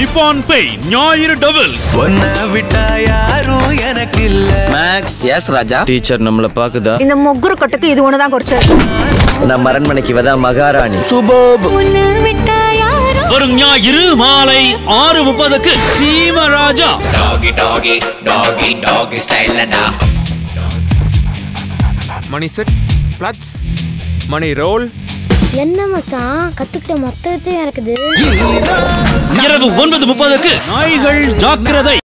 நிப்பான் பே ஞாயிறு டபுள்ஸ் ஒன்ன விட்டா யாரும் எனக்கு இல்ல மேக்ஸ் எஸ் ராஜா டீச்சர் நம்மள பாக்குதா இந்த முగ్గురు கொட்டுக்கு இது ஒண்ணுதான் குறைச்சு நம்ம அரண்மனைக்கு வதா மகாராணி சுபோப் வரும் ஞாயிறு மாலை ஆறு முப்பதுக்கு Seemaraja Doggy, doggy, doggy, doggy style and மணி செட் பிளட்ஸ் மணி ரோல் என்ன மச்சான் கத்துக்கிட்ட மொத்தத்தையும் இருக்குது இரவு ஒன்பது முப்பதுக்கு நாய்கள் ஜாக்கிரதை